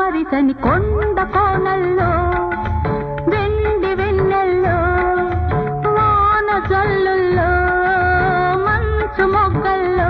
గమరిసని కొండ కోనల్లో వెండి వెన్నెల్లో వాన జల్లుల్లో మంచు మొగ్గల్లో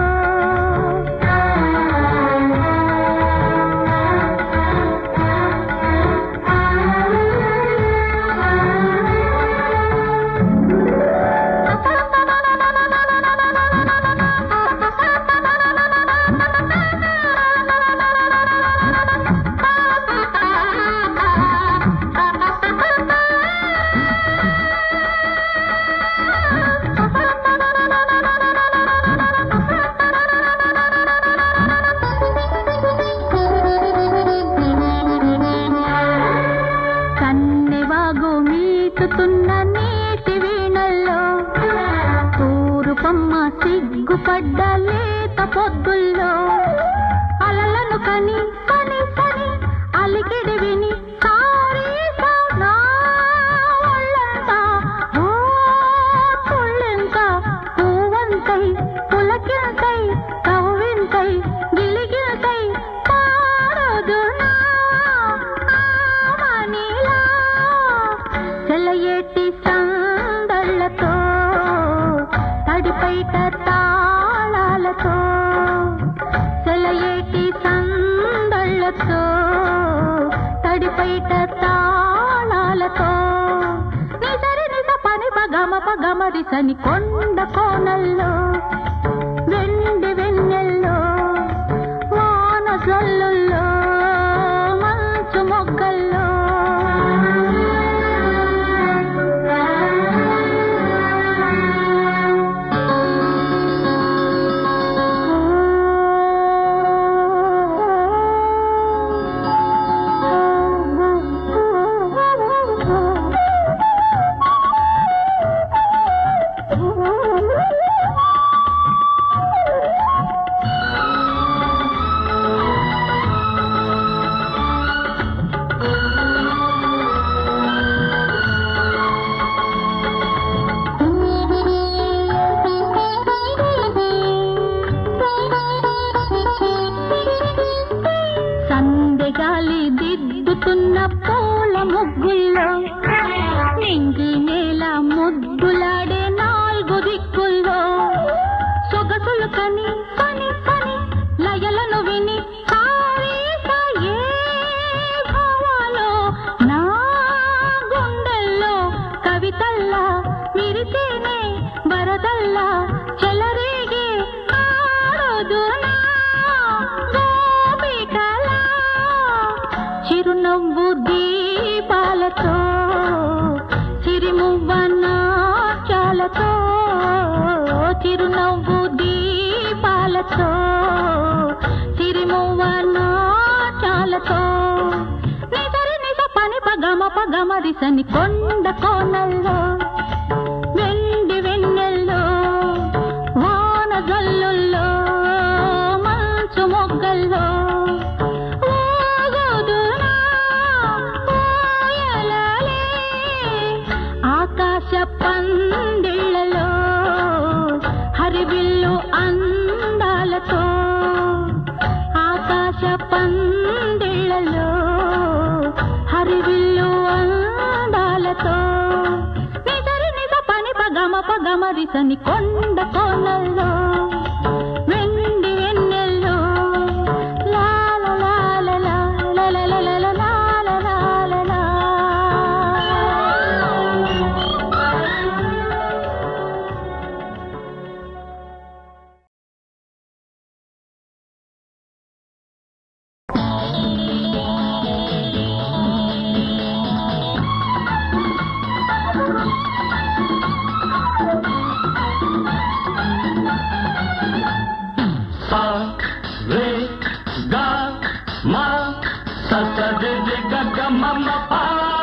కన్నెవాగు మీటుతున్న నీటి వీణల్లో తూరుపమ్మ సిగ్గుపడ్డ లేత పొద్దుల్లో అలలను కని కని కని అలికిడి విని సారీసా నా ఒళ్ళంతా ఓ తుళ్ళెంత పూవంతై పులకింతై కవ్వింతై గిలిగిల్తై పాడదు నా ఆమనిలా చెలయేటి సందళ్ళతో తడిపైట తాళాలతో చెలయేటి సందళ్ళతో తడిపైట తాళాలతో నిసరి నిస పని పగమ పగమరిసని కొండ కోనల్లో వెండి వెన్నెల్లో వాన జల్లుల్లో మంచు మొగ్గల్లో సందెగాలి దిద్దుతున్న పూల ముగ్గుల్లో నింగి నేల ముద్దులాడే నాలుగు దిక్కుల్లో సొగసులు కని కని కని లయలను విని సారీసా ఏ భావాలో నా గుండెల్లో కవితల్లా విరితేనే వరదల్లా చెలరేగే ఆడదు నా గోపికలా చిరునవ్వు దీపాలతో చిరుమువ్వనాచాలతో చిరునవ్వు దీపాలతో చిరుమువ్వనాచాలతో నిసరి నిస పని పగమ పగమరిసని కొండ కోనల్లో వెండి వెన్నెల్లో వాన జల్లుల్లో మంచు మొగ్గల్లో ఊగుదునా ఊయలలే ఆకాశ పందిళ్ళలో హరివిల్లు అందాలతో ఆకాశ పందిళ్ళలో హరివిల్లు అందాలతో నిసరి నిస పని పగమ పగమరిసని కొండ కోనల్లో వెండి వెన్నెల్లో లాల లాల లాల లాల లాల లాల లాల లా. Sa, re, ga, ma, sa, sa, re, re, ga, ga, ma, ma, pa.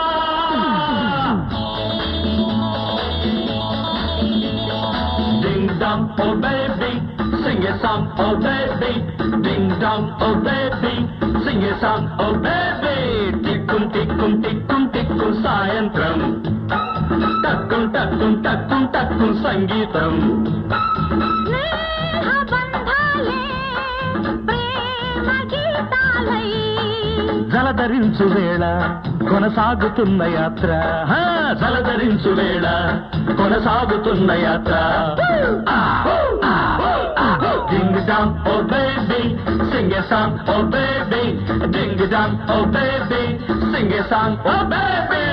Ding dong, oh baby, sing a song, oh baby. Ding dong, oh baby, sing a song, oh baby. Tikkum, tikkum, tikkum, tikkum, సాయంత్రం టక్కుం టక్కుం టక్కుం టక్కుం సంగీతం స్నేహ బంధాలే ప్రేమ గీతాలై జలధరి జలధరించు వేళ కొనసాగుతున్న యాత్ర హా, జలధరించు వేళ కొనసాగుతున్న యాత్ర ding dong o baby sing a song o baby ding dong o baby sing a song o baby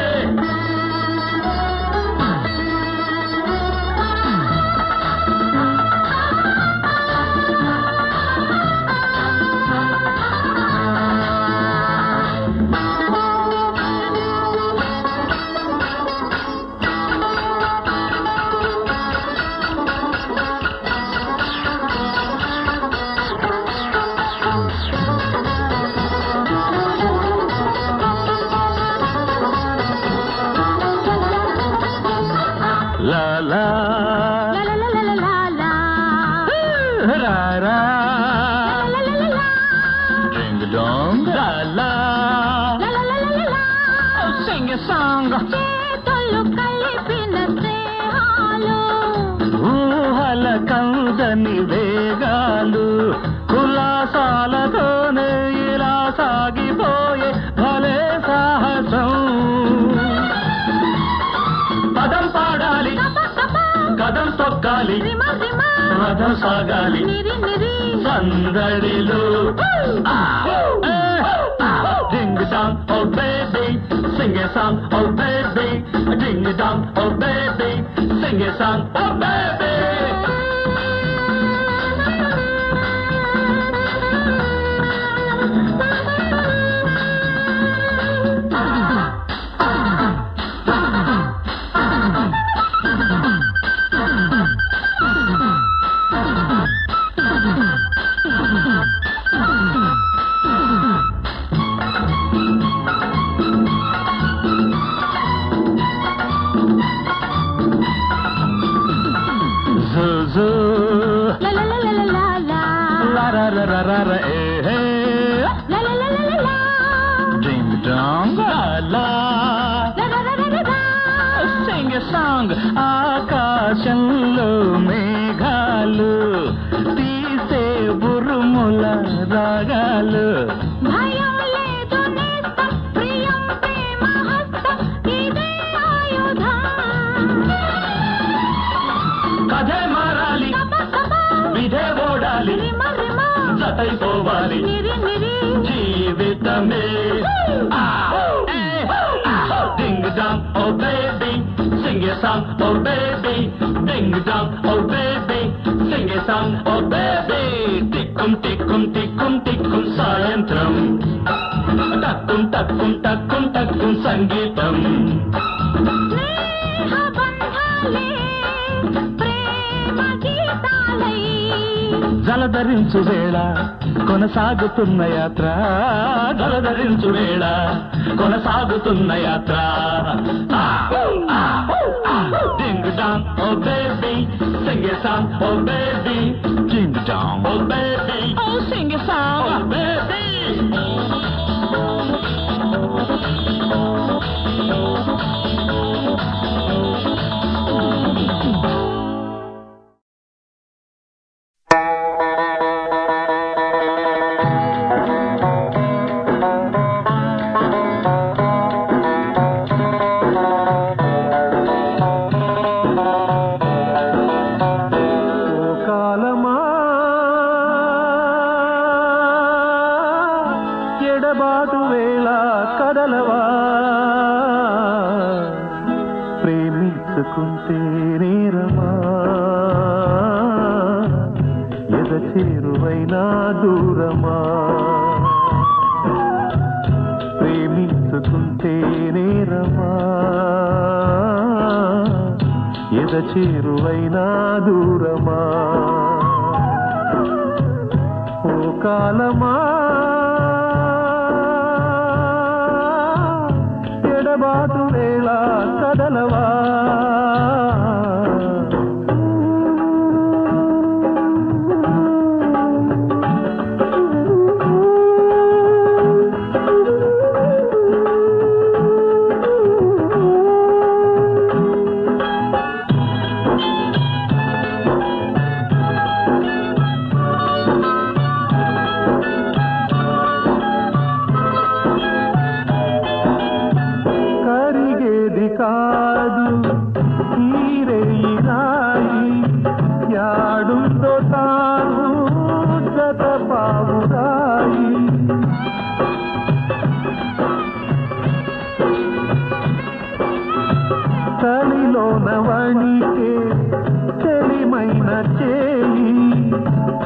లా లా లా లా లా లా లా లా. రా రా లా లా లా లా. డింగ్ డాంగ్ లా లా లా లా లా లా లా. సింగ్ ఎ సాంగ్ చేతులు కలిపిన స్నేహాలు ఊహల కందని వేగాలు కులాసాలతోనే ఇలా సాగిపోయే భలే సాహసం పదం పాడాలి కప కప కదం తొక్కాలి రిమ రిమ రథం సాగాలి నిరి నిరి సందడిలో ding dong o baby sing a song o baby ding dong o baby sing a song o baby జూ లా లా లా లా లా లా లా. లా రా రా రా రా రా ఏ హే లా లా లా లా లా లా. డింగ్ డాంగ్ లా లా లా లా లా లా లా లా. సింగ్ సాంగ్ ఆకాశంలో మేఘాలు తీసే బురుముల రాగాలు భయం లేదు నేస్తం ప్రియం ప్రేమ హస్తం ఇదే ఆయుధం కథే మారాలి కప కప విధే ఓడాలి రిమ రిమ జతైపోవాలి నిరి నిరి జీవితమే ding dong o baby sing a song o baby ding dong o baby sing a song o baby టిక్కుం టిక్కుం టిక్కుం టిక్కుం సాయంత్రం టక్కుం టక్కుం టక్కుం టక్కుం సంగీతం స్నేహ బంధాలే ప్రేమ గీతాలై జలధరించు వేళ కొనసాగుతున్న యాత్ర జలధరించు వేళ కొనసాగుతున్న యాత్ర ding dong o baby sing song o baby ding dong o baby o sing song o baby o కాలమా ఎడబాటు వేళ కదలవా ప్రేమించుకుంటే నేరమా ఎద చేరువైనా దూరమా ప్రేమించుకుంటే నేరమా ఎద చేరువైనా దూరమా ఓ కాలమా ఎడబాటు వేళ కదలవా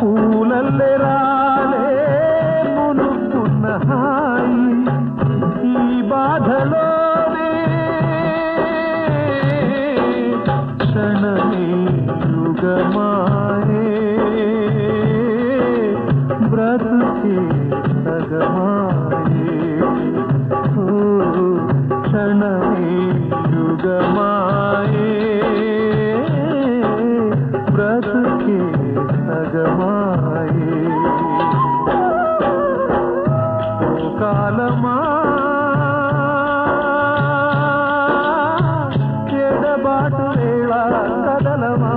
పూలల్లే రాలే మునుకున్న హాయి ఈ బాధలోనే క్షణమే యుగమాయే బ్రతుకే సగమాయే ఓ క్షణమే యుగమాయే బ్రతుకే సగమాయే ఓ కాలమా ఎడబాటు వేళ కదలమా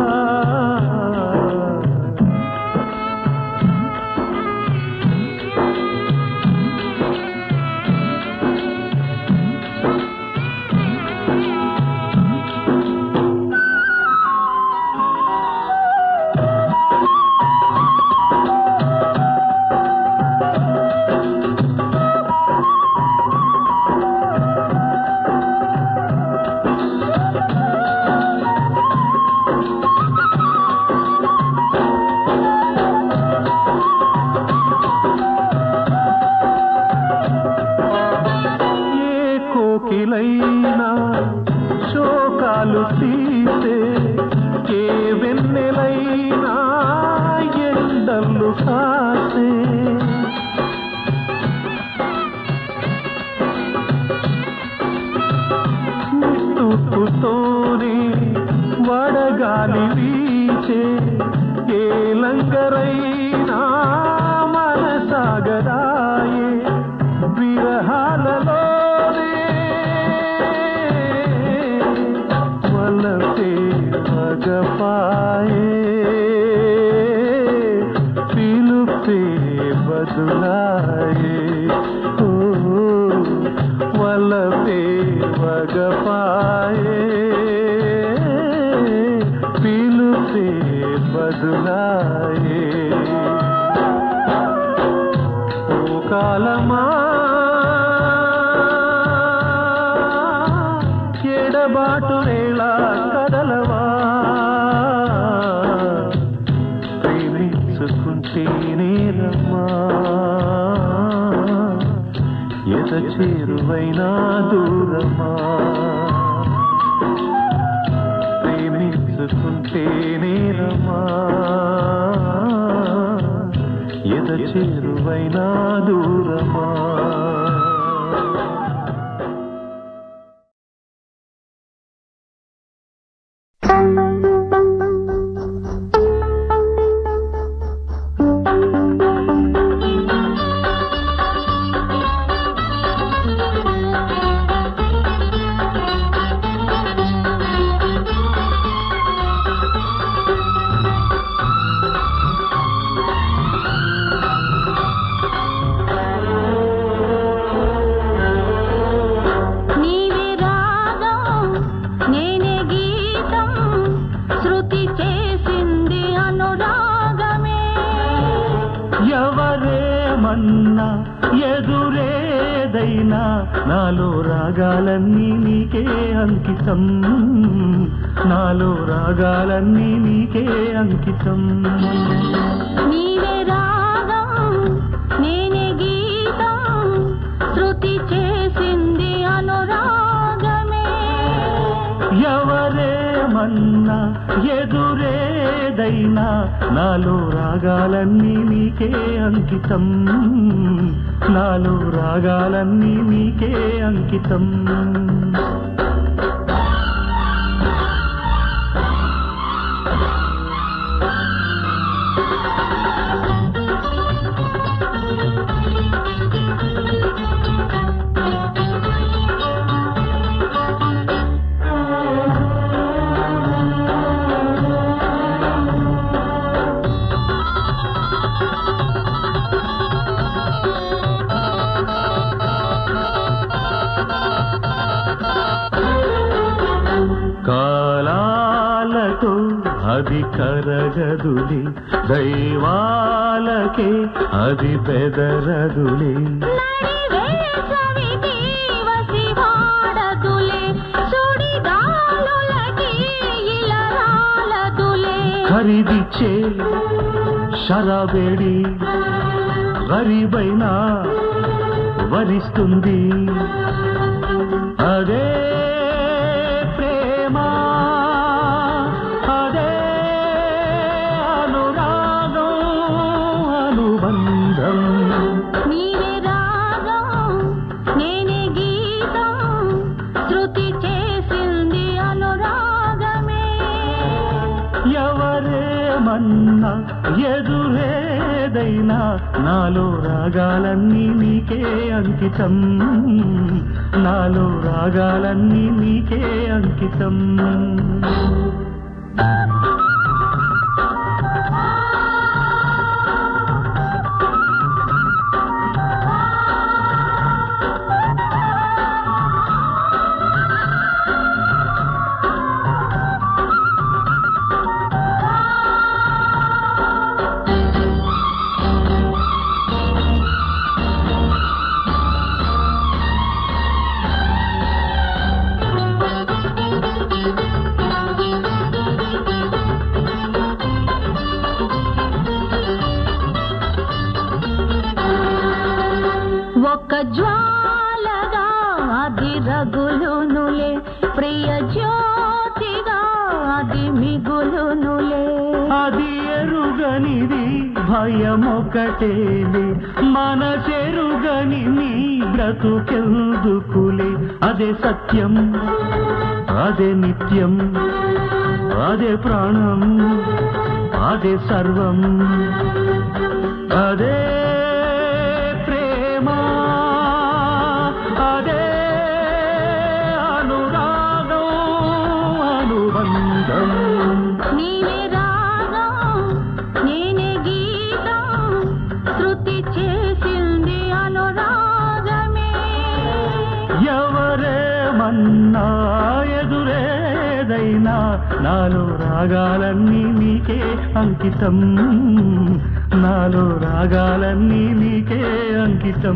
ఏ కోకిలైనా శోకాలు తీసే ఏ వెన్నెలైనా ఎండలు కాసే నిట్టుతోనే వడగాలి వీచే ఏ లంగరైనా మనసాగరాయే విరహాలలోనే వలసే మగపాయే పిలుపే బదులాయే ఓ వలసే మగపాయే పిలుపే బదులాయే ఓ కాలమా ఎడబాటు వేళ కదలవా ప్రేమించుకుంటే నేరమ్మా ఎద చేరువైనా దూరమా ప్రేమించుకుంటే నేరమా ఎద చేరువైనా దూరమా నీవే రాగం నేనే గీతం శృతి చేసింది అనురాగమే ఎవరేమన్నా ఎదురేదైనా నాలో రాగాలన్నీ నీకే అంకితం నాలో రాగాలన్నీ నీకే అంకితం నీవే రాగం నేనే గీతం శృతి చేసింది అనురాగమే ఎవరేమన్నా ఎదురేదైనా నాలో రాగాలన్నీ నీకే అంకితం నాలో రాగాలన్నీ నీకే అంకితం కాలాలతో అది కరగదులి దైవాలకే అది బెదరదులి నడివేసవికి వసివాడదులే సుడిగాలులకి ఇలరాలదులే ఖరీదిచ్చే షరాబేడి గరీబైనా వరిస్తుంది అదే ప్రేమ అదే అనురాగం అనుబంధం నీవే రాగం నేనే గీతం శృతి చేసింది అనురాగమే ఎవరేమన్నా ఎదురేదైనా నాలో రాగాలన్నీ నీకే అంకితం నాలో రాగాలన్నీ నీకే అంకితం ఒక జ్వాలగా అది రగులునులే ప్రియ జ్యోతిగా అది మిగులునులే అది ఎరుగనిది భయమొకటేలే మన చెరుగని నీ బ్రతుకెందుకులే అదే సత్యం అదే నిత్యం అదే ప్రాణం అదే సర్వం అదే ప్రేమ అదే అనురాగం అనుబంధం నీవే రాగం నేనే గీతం శృతి చేసింది అనురాగమే ఎవరేమన్నా ఎదురేదైనా నాలో రాగాలన్నీ నీకే అంకితం నాలో రాగాలన్నీ నీకే అంకితం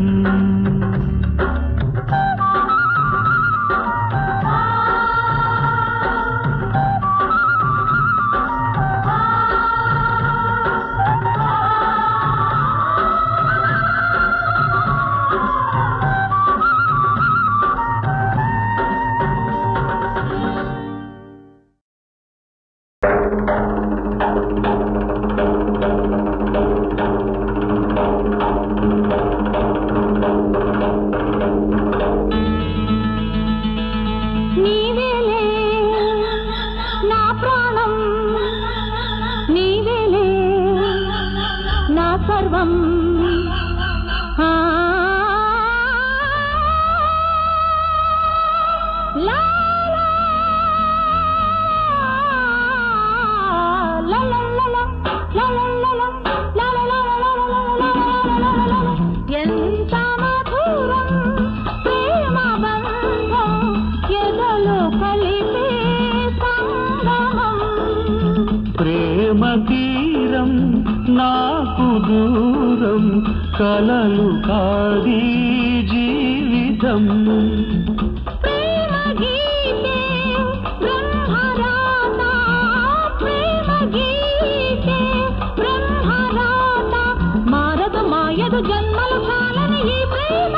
నీవేలే నా ప్రాణం నీవేలే నా సర్వం ఆ, లా, లా, లా, లా, లా, లా, లా, లా, లా, లా, లా, లా, లా, లా, లా, లా, లా, లా, లా. ఎంత మధురం ప్రేమ బంధం ఎదలో కలిపే సంగమం ప్రేమ తీరం నాకు దూరం కలలు కాది జీవితం ప్రేమ గీతే బ్రహ్మరాత ప్రేమ గీతే బ్రహ్మరాత మారదు మాయదు జన్మలు చాలని ఈ ప్రేమ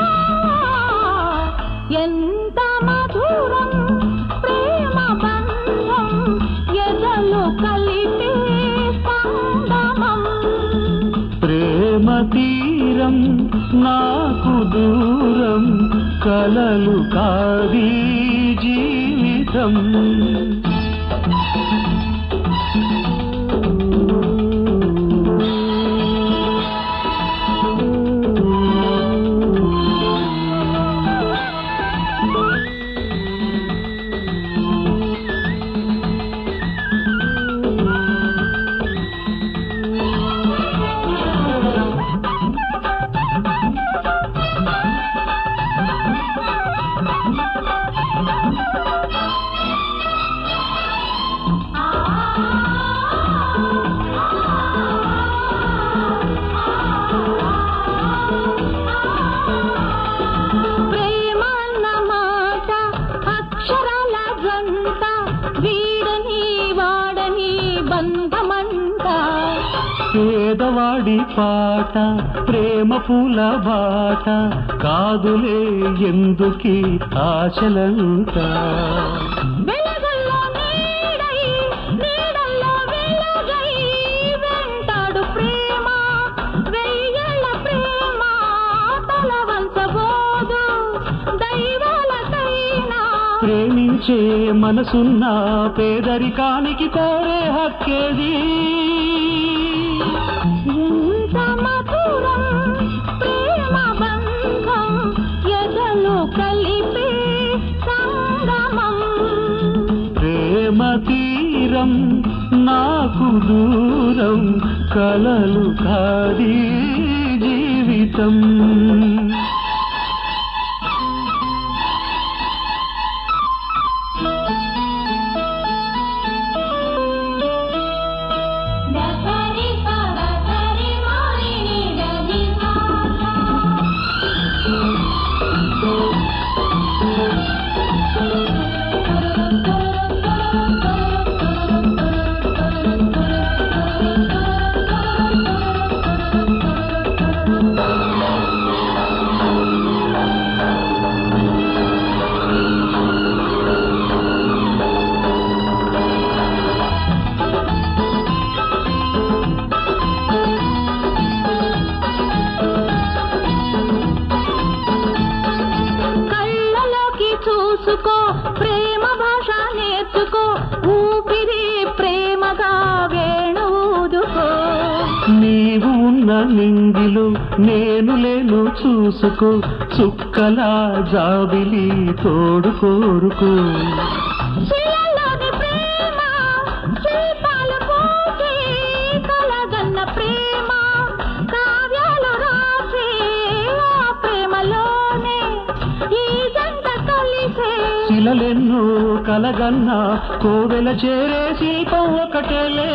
ఎంత మధురం ప్రేమ బంధం ఎదలు కలిపే సంగమం ప్రేమ తీరం నాకు దూరం కలలు కాది జీవితం ఆ పేదవాడి పాట ప్రేమ పూల బాట కాదులే ఎందుకీ ఆశలంతా వెలుగుల్లో నీడై నీడల్లో వెలుగై వెంటాడు ప్రేమ వెయ్యేళ్ళ ప్రేమ తల వంచబోదు దైవాలకైనా ప్రేమించే మనసున్న పేదరికానికి కోరే హక్కేది ఎంత మధురం ప్రేమ బంధం ఎదలు కలిపే సంగమం ప్రేమ తీరం నాకు దూరం కలలు కాది జీవితం దసరి పదసరి మారిని దదిసా కళ్ళలోకి చూసుకో ప్రేమ భాష నేర్చుకో ఊపిరి ప్రేమగా వేణువుదుకో నీవు ఉన్న నింగిలో నేను లేను చూసుకో చుక్కలా జాబిలి తోడు కోరుకో శిలలోని ప్రేమ శిల్పాలు పోసి కలగన్న ప్రేమ కావ్యాలు రాసి ఆ ప్రేమలోనే ఈ జంట కలిసే శిలలెన్నో కలగన్నా కోవెల చేరే శిల్పం ఒకటేలే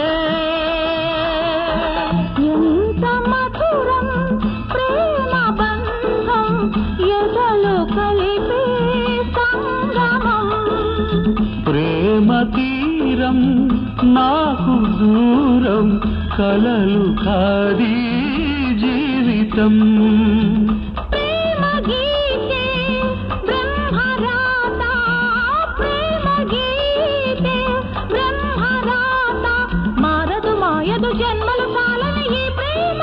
ఎంత మధురం ప్రేమ బంధం ఎదలు కలిపే సంగమం ప్రేమ తీరం నాకు దూరం కలలు కాది జీవితం ప్రేమ గీతే బ్రహ్మరాత ప్రేమ గీతే బ్రహ్మరాత మారదు మాయదు జన్మలు చాలని ఈ ప్రేమ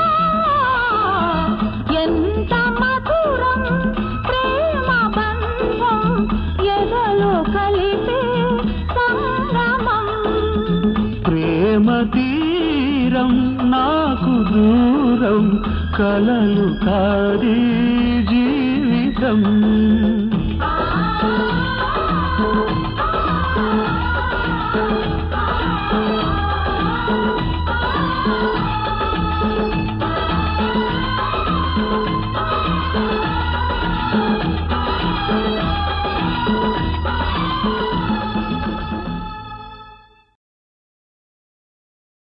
ఎంత మధురం ప్రేమ బంధం ఎదలో కలిపే సంగమం ప్రేమ తీరం నాకు దూరం కలలు కాది జీవితం